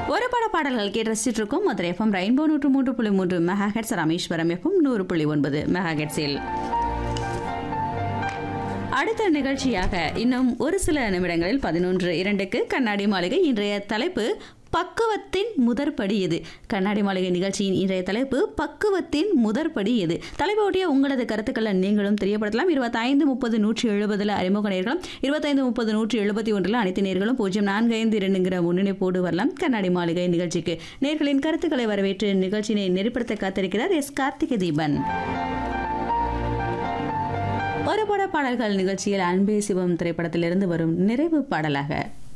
ஒரு பட பாடல்கள் கேட்டு ரசிச்சுட்டு இருக்கோம் மதுரை எஃப்எம் ரெயின்போ நூற்று மூன்று புள்ளி மூன்று மெகா ஹெட்ஸ் ராமேஸ்வரம் எஃப்எம் நூறு புள்ளி ஒன்பது மெகா ஹெட்ஸில் அடுத்த நிகழ்ச்சியாக இன்னும் ஒரு சில நிமிடங்களில் பதினொன்று இரண்டுக்கு கண்ணாடி மாளிகை இன்றைய தலைப்பு பக்குவத்தின் முதற்படி எது கண்ணாடி மாளிகை நிகழ்ச்சியின் இன்றைய தலைப்பு பக்குவத்தின் முதற்படி எது தலைப்போட்டிய உங்களது கருத்துக்களை நீங்களும் தெரியப்படுத்தலாம் இருபத்தைந்து முப்பது நூற்றி எழுபதுல அறிமுக நேர்களும் இருபத்தைந்து முப்பது நூற்றி எழுபத்தி ஒன்றில் அனைத்து நேர்களும் பூஜ்ஜியம் நான்கு ஐந்து இரண்டுங்கிற முன்னிணைப்போடு வரலாம் கண்ணாடி மாளிகை நிகழ்ச்சிக்கு நேர்களின் கருத்துக்களை வரவேற்று நிகழ்ச்சியினை நெறிப்படுத்த காத்திருக்கிறார் எஸ் கார்த்திகை தீபன் ஒரு பட பாடல்கள் நிகழ்ச்சியில் அன்பே சிவம் திரைப்படத்திலிருந்து வரும் நிறைவு பாடலாக